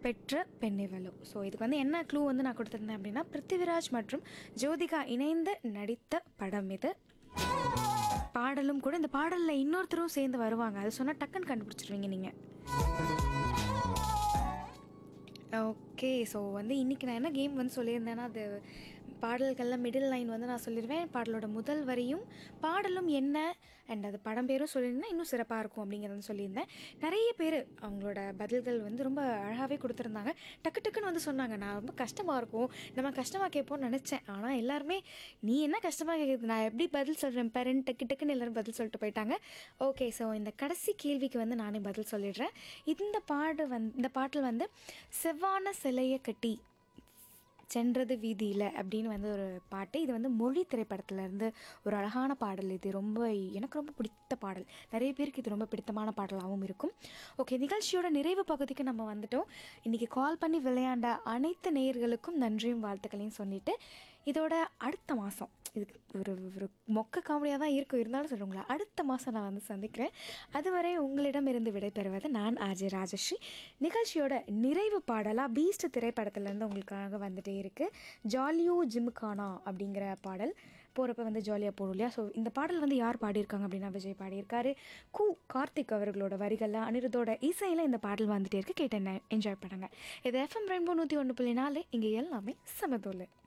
பெற்ற பெண்ணிவளோ ஸோ இதுக்கு வந்து என்ன க்ளூ வந்து நான் கொடுத்துருந்தேன் அப்படின்னா பிருத்திவிராஜ் மற்றும் ஜோதிகா இணைந்து நடித்த படம் இது பாடலும் கூட இந்த பாடலில் இன்னொருத்தரும் சேர்ந்து வருவாங்க அது சொன்னால் டக்குன்னு கண்டுபிடிச்சிருவீங்க நீங்கள் ஓகே ஸோ வந்து இன்றைக்கி நான் என்ன கேம் வந்து சொல்லியிருந்தேன்னா அது பாடல்களில் மிடில் லைன் வந்து நான் சொல்லிடுவேன் பாடலோட முதல் வரியும் பாடலும் என்ன அண்ட் அது படம் பேரும் சொல்லியிருந்தேன் இன்னும் சிறப்பாக இருக்கும் அப்படிங்கிறத சொல்லியிருந்தேன் நிறைய பேர் அவங்களோட பதில்கள் வந்து ரொம்ப அழகாகவே கொடுத்துருந்தாங்க டக்கு டக்குன்னு வந்து சொன்னாங்க நான் ரொம்ப கஷ்டமாக இருக்கும் நம்ம கஷ்டமாக கேட்போம்னு நினச்சேன் ஆனால் எல்லாருமே நீ என்ன கஷ்டமாக கேட்குறது நான் எப்படி பதில் சொல்கிறேன் பாருன்னு டக்கு டக்குன்னு எல்லாரும் பதில் சொல்லிட்டு போயிட்டாங்க ஓகே ஸோ இந்த கடைசி கேள்விக்கு வந்து நானே பதில் சொல்லிடுறேன் இந்த பாடு வந் இந்த பாட்டில் வந்து செவ்வான சிலையை கட்டி சென்றது வீதியில் அப்படின்னு வந்து ஒரு பாட்டு இது வந்து மொழி திரைப்படத்துலேருந்து ஒரு அழகான பாடல் இது ரொம்ப எனக்கு ரொம்ப பிடித்த பாடல் நிறைய பேருக்கு இது ரொம்ப பிடித்தமான பாடலாகவும் இருக்கும் ஓகே நிகழ்ச்சியோட நிறைவு பகுதிக்கு நம்ம வந்துட்டோம் இன்றைக்கி கால் பண்ணி விளையாண்ட அனைத்து நேயர்களுக்கும் நன்றியும் வாழ்த்துக்களையும் சொல்லிட்டு இதோட அடுத்த மாதம் இதுக்கு ஒரு ஒரு மொக்க காமெடியாக தான் இருக்கும் இருந்தாலும் சொல்லுங்களா அடுத்த மாதம் நான் வந்து சந்திக்கிறேன் அதுவரை உங்களிடமிருந்து விடைபெறுவது நான் ஆஜய் ராஜஸ்ரீ நிகழ்ச்சியோட நிறைவு பாடலாக பீஸ்ட் திரைப்படத்துலேருந்து உங்களுக்காக வந்துட்டே இருக்குது ஜாலியோ ஜிம்கானா அப்படிங்கிற பாடல் போகிறப்ப வந்து ஜாலியாக போடும் இல்லையா ஸோ இந்த பாடல் வந்து யார் பாடியிருக்காங்க அப்படின்னா விஜய் பாடியிருக்காரு கு கார்த்திக் அவர்களோட வரிகளில் அனிருத்தோட இசையில் இந்த பாடல் வந்துட்டே இருக்கு கேட்டு என்ன என்ஜாய் பண்ணுங்க இது எஃப்எம் ரெயின்போ நூற்றி ஒன்று புள்ளி நாலு இங்கே எல்லாமே சமதோல்